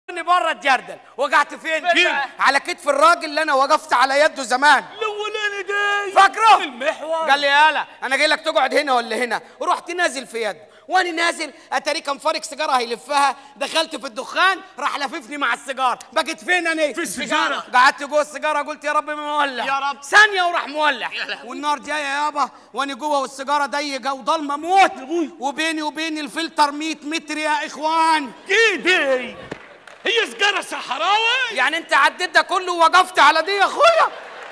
بره الجردل وقعت فين؟ فين؟ على كتف الراجل اللي انا وقفت على يده زمان الاولاني ده فاكره؟ المحور قال لي يالا انا جاي لك تقعد هنا ولا هنا ورحت نازل في يده وانا نازل اتاري كان فارق سيجاره هيلفها دخلت في الدخان راح لففني مع السيجاره بقيت فين انا في السيجارة. قعدت جوه السيجاره قلت يا رب ما مولع يا رب. ثانيه وراح مولع والنار جايه يابا وانا جوه والسيجاره ضيقه وضلمه موت وبيني وبين الفلتر 100 متر يا اخوان ايه دي هي سجارة صحراوي يعني انت عديت ده كله ووقفت على دي يا اخويا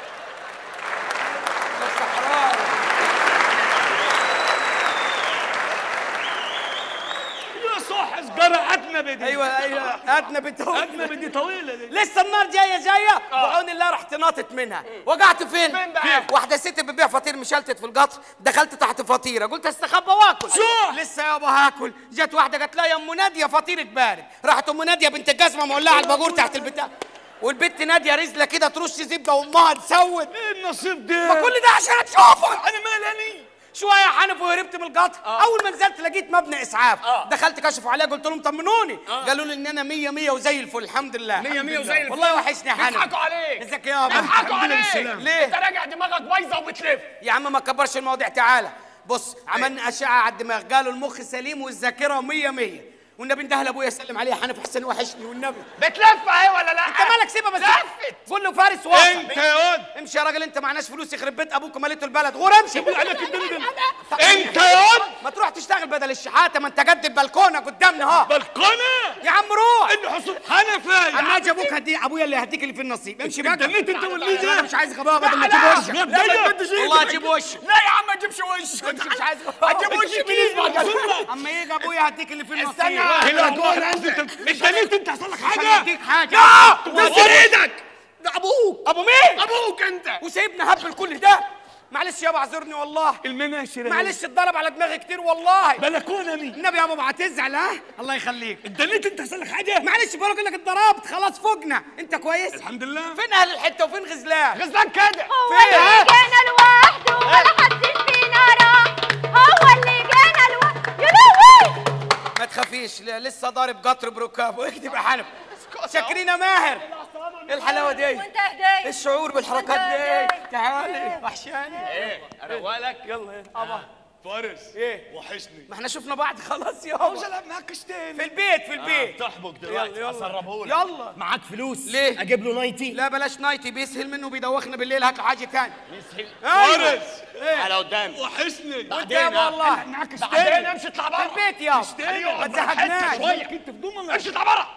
يا صح سجارة أجنبي دي ايوه ايوه ادنى بتقول أجنبي دي طويلة دي لسه النار جايه جايه بعون الله رحت ناطط منها وقعت فين؟ فين بقى؟ واحده ست بتبيع فطير مشلتت في القطر دخلت تحت فطيره قلت استخبى واكل صح. لسه يابا هاكل جت واحده قالت لها يا ام ناديه فطيرك بارد راحت ام ناديه بنت الجزمه مولعه الباجور تحت البتاع والبت ناديه رزله كده ترش زبده وامها تسود ايه النصيب ده ما كل ده عشان اشوفك انا مالني شويه حنف وهربت من القطر اول ما نزلت لقيت مبنى اسعاف آه. دخلت كشفوا عليا قلت لهم طمنوني قالوا لي ان انا 100 100 وزي الفل الحمد لله مية مية وزي الفل. والله وحشني يا حنف بيضحكوا عليك ازيك يابا بيضحكوا الحمد لله عليك بالسلامة. ليه؟ انت راجع دماغك بايظه وبتلف يا عم ما كبرش المواضيع تعالى بص عملنا اشعه على الدماغ قالوا المخ سليم والذاكره 100 100 والنبي انده لابويا سلم عليه حنف حسين وحشني والنبي بتلف اهي ولا لا انت مالك سيبها بس لفت قول له فارس واقف انت يا واد امشي يا راجل انت معناش فلوس يخرب بيت ابوك ومالته البلد غور امشي عليك الدنيا دي انت يا واد ما تروح تشتغل بدل الشحاته ما انت قد البلكونه قدامنا ها بلقانة يا عم روح انه حصل حنفي اما اجي ابوك هدي ابويا اللي هديك اللي فيه النصيب امشي بقى اتدنيت انت واللي انا ده مش عايز غباء بدل ما لا، تجيب لا. وشك لا لا بدي شيء والله اجيب وشك لا يا عم ما تجيبش وش انت مش عايز اجيب وش مين اما يجي ابويا هديك اللي فيه النصيب استنى. هلا جول انت اتدنيت انت حصل لك مش حاجة هديك حاجه نزل ايدك ده ابوك ابو مين ابوك انت وسايبني هبل كل ده معلش يابا اعذرني والله المناشر معلش اتضرب على دماغي كتير والله بلكونة مين النبي يا بابا هتزعل ها الله يخليك اتدنيت انت حصل لك حاجة معلش بقول لك اتضربت خلاص فوقنا انت كويس الحمد لله فين اهل الحته وفين غزلان غزلان كده هو فين؟ اللي جانا لوحده ولا حاسين فينا راح هو اللي جانا لوحده يا لهوي ما تخافيش ل- لسه ضارب قطر بركاب واكتب يا حنف شاكرين يا ماهر ايه الحلاوه دي وانت هدايا ايه الشعور بالحركات دي تعالي وحشاني ايه اروق لك يلا يا ابا فارس ايه؟ وحشني ما احنا شفنا بعض خلاص عاوز يابا العب معاك اشتين في البيت في البيت تحبك يلا دلوقتي يلا اسربهولك يلا معاك فلوس ليه؟ اجيب له نايتي لا بلاش نايتي بيسهل منه بيدوخنا بالليل هات له حاجه تاني يسهل فارس على قدام وحشني وانت يابا والله معاك بعدين اشتين امشي اطلع في بره البيت يابا أيوة، ما براحتك تزهقناش شوية. انت في دوما امشي اطلع بره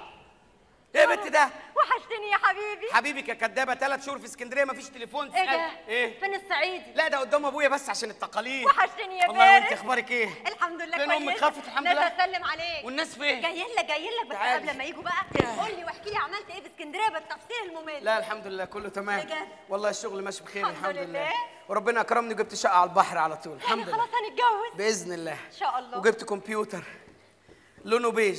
ايه بنت ده وحشتني يا حبيبي حبيبك يا كدابه ثلاث شهور في اسكندريه مفيش تليفون ايه تسأل. ده ايه فين الصعيدي لا ده قدام ابويا بس عشان التقاليد وحشتني يا والله وانت فارس اخبارك ايه الحمد لله فين كويس امك خفت الحمد ناس لله اسلم عليك والناس فين جايين لك جايين لك بس تعالي. قبل ما يجوا بقى قول لي واحكي لي عملت ايه في اسكندريه بالتفصيل الممل لا الحمد لله كله تمام بجد؟ والله الشغل ماشي بخير الحمد الحمد لله لله. وربنا اكرمني وجبت شقه على البحر على طول يعني الحمد لله خلاص هنتجوز باذن الله ان شاء الله وجبت كمبيوتر لونه بيج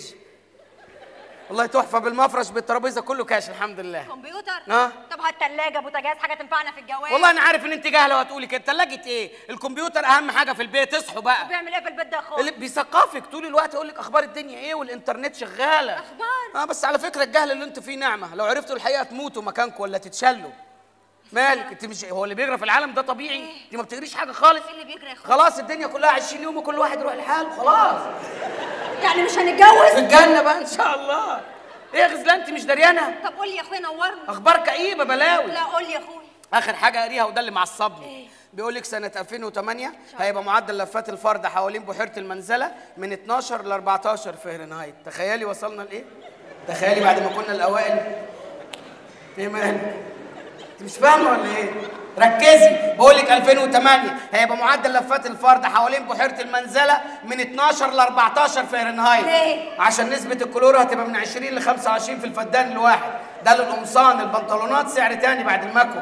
والله تحفه بالمفرش بالترابيزه كله كاش الحمد لله كمبيوتر اه. طب هات ثلاجه بوتاجاز حاجه تنفعنا في الجواز والله انا عارف ان انت جاهله وهتقولي كده تلاجه ايه الكمبيوتر اهم حاجه في البيت اصحوا بقى بيعمل ايه في البيت ده يا اللي اخويا بيثقفك طول الوقت يقول لك اخبار الدنيا ايه والانترنت شغاله أخبار؟ اه بس على فكره الجهل اللي انتوا فيه نعمه لو عرفتوا الحقيقه تموتوا مكانكم ولا تتشلوا مالك انت مش هو اللي بيجرى في العالم ده طبيعي انت ما بتجريش حاجه خالص ايه اللي بيجري يا اخويا خلاص الدنيا كلها 20 يوم وكل واحد يروح لحاله خلاص يعني مش هنتجوز في الجنه بقى ان شاء الله ايه يا غزلان انت مش دريانه طب قول لي يا اخويا نورني اخبار كئيبه بلاوي لا قول لي يا اخويا اخر حاجه قاريها وده اللي معصبني إيه؟ بيقول لك سنه 2008 هيبقى معدل لفات الفرد حوالين بحيره المنزله من 12 ل 14 فهرنهايت تخيلي وصلنا لايه تخيلي بعد ما كنا الاوائل ايه مالك انت مش فاهمه ولا ايه ركزي بقول لك 2008 هيبقى معدل لفات الفرد حوالين بحيره المنزله من 12 ل 14 فهرنهايت ليه؟ عشان نسبه الكلور هتبقى من 20 ل 25 في الفدان الواحد ده للقمصان البنطلونات سعر تاني بعد المكو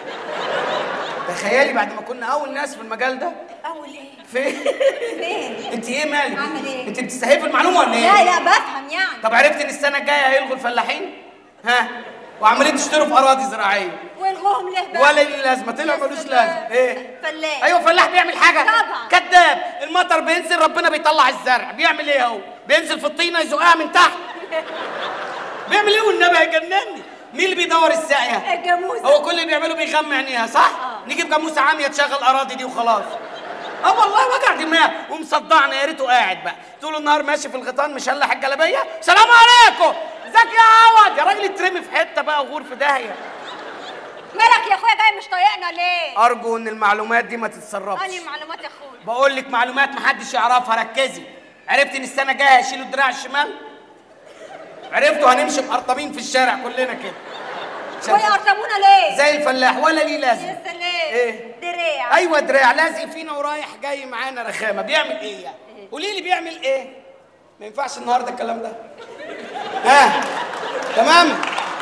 تخيلي بعد ما كنا اول ناس في المجال ده اول ايه فين فين انت ايه مالك أعمل إيه؟ انت بتستهيفي المعلومه ولا ايه لا لا بفهم يعني طب عرفت ان السنه الجايه هيلغوا الفلاحين ها وعمالين تشتروا في اراضي زراعيه والغهم له بقى ولا ليه لازمه طلع يا ملوش سلام. لازمه ايه فلاح ايوه فلاح بيعمل حاجه طبعا. كذاب المطر بينزل ربنا بيطلع الزرع بيعمل ايه هو بينزل في الطينه يزقها من تحت بيعمل ايه والنبي هيجنني مين اللي بيدور الساقيه الجاموسه هو كل اللي بيعمله بيغمى عينيها صح نجيب جاموسه عاميه تشغل اراضي دي وخلاص اه والله وجع دماغ ومصدعنا يا ريته قاعد بقى طول النهار ماشي في الغيطان مشلح الجلابيه سلام عليكم ازيك يا عوض يا راجل اترمي في حته بقى وغور في داهيه مالك يا اخويا جاي مش طايقنا ليه ارجو ان المعلومات دي ما تتسربش انهي معلومات يا اخويا بقول لك معلومات محدش يعرفها ركزي عرفت ان السنه الجايه هيشيلوا الدراع الشمال عرفتوا هنمشي مقرطبين في الشارع كلنا كده عشان- ويقرطمونا ليه زي الفلاح ولا ليه لازم يا سلام إيه؟ دراع ايوه دراع لازق فينا ورايح جاي معانا رخامه بيعمل ايه يعني قولي لي بيعمل ايه ما ينفعش النهارده الكلام ده ها تمام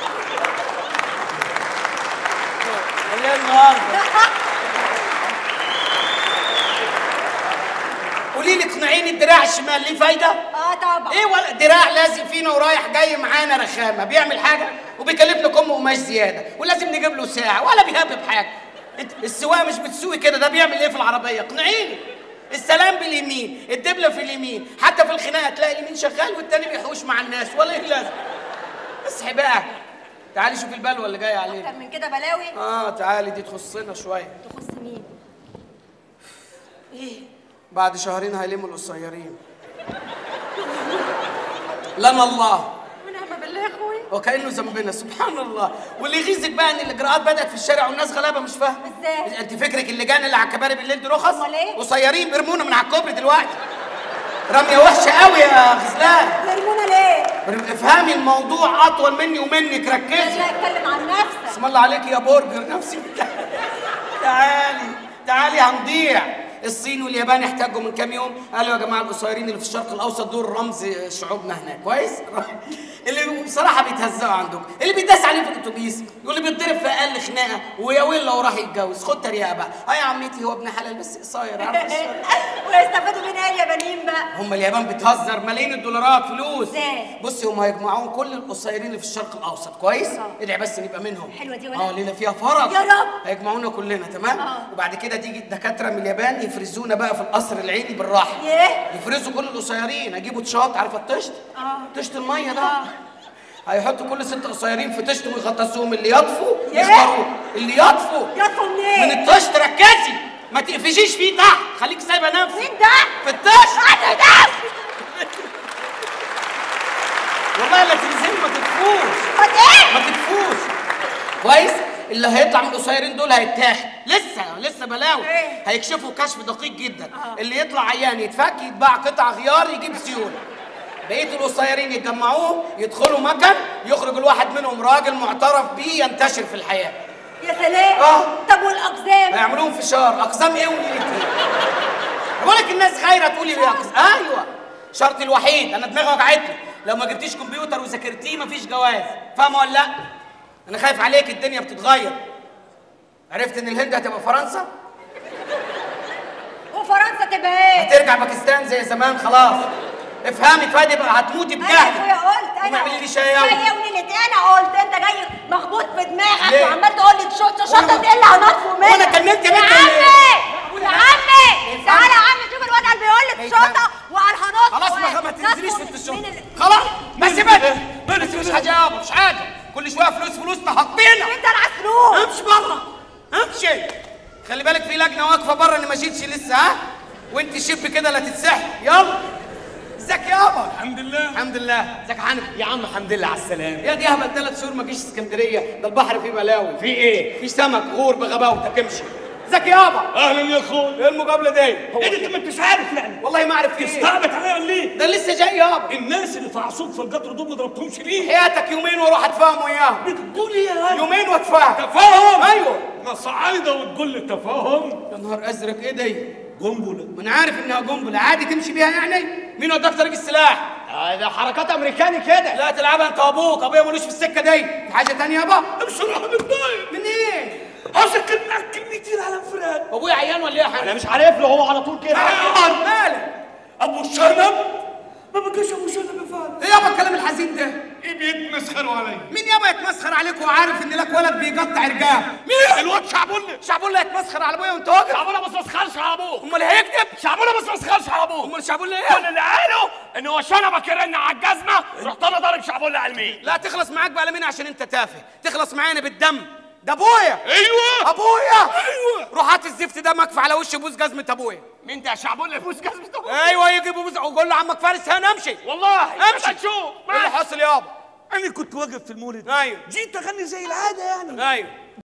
ولا إيه النهارده قولي لي اقنعيني الدراع الشمال ليه فايده اه طبعا ايه ولا دراع لازم فينا ورايح جاي معانا رخامه بيعمل حاجه وبيكلفنا كم قماش زياده ولازم نجيب له ساعه ولا بيهبب حاجه انت السواقه مش بتسوقي كده ده بيعمل ايه في العربيه اقنعيني السلام باليمين الدبله في اليمين حتى في الخناقه تلاقي اليمين شغال والتاني بيحوش مع الناس ولا ايه لازم اصحي بقى تعالي شوفي البلوه اللي جايه علينا اكتر من كده بلاوي اه تعالي دي تخصنا شويه تخص مين بعد شهرين هيلموا القصيرين لنا الله ونعم بالله يا اخويا وكانه ذنبنا سبحان الله واللي يغيظك بقى ان الاجراءات بدات في الشارع والناس غلابه مش فاهمه إزاي؟ انت فكرك اللجان اللي على الكباري بالليل دي رخص أمال إيه؟ قصيرين بيرمونا من على الكوبري دلوقتي رميه وحشه قوي يا غزلان يرمونا ليه افهمي الموضوع اطول مني ومنك ركزي لا اتكلم عن نفسك اسم الله عليك يا برجر نفسي تعالي تعالي هنضيع الصين واليابان احتاجوا من كام يوم قالوا يا جماعه القصيرين اللي في الشرق الاوسط دول رمز شعوبنا هناك كويس اللي بصراحه بيتهزقوا عندكم اللي بيداس عليه في الاتوبيس واللي بيتضرب في اقل خناقه ويا ويل لو راح يتجوز خد تريقه بقى اه يا عمتي هو ابن حلال بس قصير عارفه الشرق ويستفادوا منها ايه اليابانيين بقى هم اليابان بتهزر ملايين الدولارات فلوس إزاي؟ بصي هم هيجمعون كل القصيرين اللي في الشرق الاوسط كويس آه. ادعي بس نبقى منهم حلوة دي ولا؟ اه ليله فيها فرج يا رب. هيجمعونا كلنا تمام آه. وبعد كده تيجي الدكاتره من اليابان يفرزونا بقى في القصر العيني بالراحه ياه يفرزوا كل القصيرين هيجيبوا تشاط عارفه الطشت اه طشت الميه ده آه. هيحطوا كل ست قصيرين في طشت ويغطسوهم اللي يطفوا ياه. يختاروه اللي يطفوا يطفوا من منين الطشت ركزي ما تقفشيش فيه تحت خليك سايبه نفسك مين ده في الطشت انا ده والله لا تنزل ما تدفوش ما ايه ما تدفوش كويس اللي هيطلع من القصيرين دول هيتاخد لسه لسه بلاوي إيه؟ هيكشفوا كشف دقيق جدا آه. اللي يطلع عيان يتفك يتباع قطع غيار يجيب سيوله بقيه القصيرين يتجمعوهم يدخلوا مكان يخرج الواحد منهم راجل معترف بيه ينتشر في الحياه يا سلام آه. طب والاقزام هيعملوهم فشار اقسام ايه ونيلة ايه بقول لك الناس خايره تقولي ايه أقسام؟ ايوه شرطي الوحيد انا دماغي وجعتني لو ما جبتيش كمبيوتر وذاكرتيه مفيش جواز فاهمه ولا لا انا خايف عليك الدنيا بتتغير عرفت ان الهند هتبقى فرنسا وفرنسا تبقى ايه هترجع باكستان زي زمان خلاص افهمي فادي بقى هتموتي انا يا اخويا بجهل قلت انا وما اعملي لي شاي قوي. شاي ونيلة انا قلت انت جاي مخبوط في دماغك ليه؟ وعمال تقول لي تشوط وأنا- شطه ايه اللي هنطفو منك وأنا كلمت يا يا بنت عمي ولا إيه؟ يا عمي إيه؟ تعالى يا عمي شوف الواد اللي بيقول لي إيه؟ تشوطه وعلى الهنط خلاص ما ما تنزليش في التشوط مين اللي- خلاص بس بس مالك بس مش كده؟ حاجه يابا مش حاجه كل شويه فلوس فلوس تحطينا انت العسلوب امشي بره امشي خلي بالك في لجنه واقفه بره اللي ما جيتش لسه ها وانت شب كده لا تتسحب يلا ازيك يابا الحمد لله الحمد لله ازيك يا حنفي يا عم الحمد لله على السلامة يا دي اهبل ثلاث شهور ما جيش اسكندريه ده البحر فيه بلاوي في ايه؟ في سمك غور بغباوتك امشي ازيك يابا اهلا يا اخوي ايه المقابله دي ايه ده انت ما انتش عارف يعني والله ما اعرف في ايه استعبت عليا ولا ايه؟ ده لسه جاي يابا الناس اللي في عصوب في القطر دول ما ضربتهمش ليه؟ حياتك يومين واروح اتفاهم وياهم بتقول ايه يا هلا؟ يومين واتفاهم تفاهم ايوه ما صعايدة وتقول لي تفاهم يا نهار ازرق ايه دي قنبلة ما انا عارف انها قنبله عادي تمشي بيها يعني مين وداك طريق السلاح آه ده حركات امريكاني كده لا تلعبها انت وابوك ابويا ملوش في السكه دي في حاجه تانية يابا بصراحة متضايق منين عاوزك معاك كلمتين على انفراد ابويا عيان ولا ايه يا انا حاج مش عارف له هو على طول كده مالك ابو شنب ما بقاش ابو شنب فارس ايه يابا الكلام الحزين ده بيتمسخروا علي مين يابا يتمسخر عليك وعارف ان لك ولد بيقطع رجال مين الواد شعبولة شعبولة يتمسخر على ابويا وانت واقف شعبولة ما مسخرش على ابوه امال هيكذب شعبولة ما مسخرش على ابوه امال شعبولة كل ايه اللي قاله ان هو شنبك يرن على الجزمه رحت انا ضارب شعبولة على المين لا تخلص معاك بقى مين عشان انت تافه تخلص معانا بالدم ده ابويا ايوه ابويا ايوه روح هات الزفت ده مكفى على وش بوس جزمة ابويا مين ده شعبولة يبوس جزمة ابوه ايوه يجي بوس وقول له عمك فارس هنا امشي والله امشي امشي شوف ايه اللي حصل يابا انا كنت واقف في المولد ايوه جيت اغني زي العاده يعني ايوه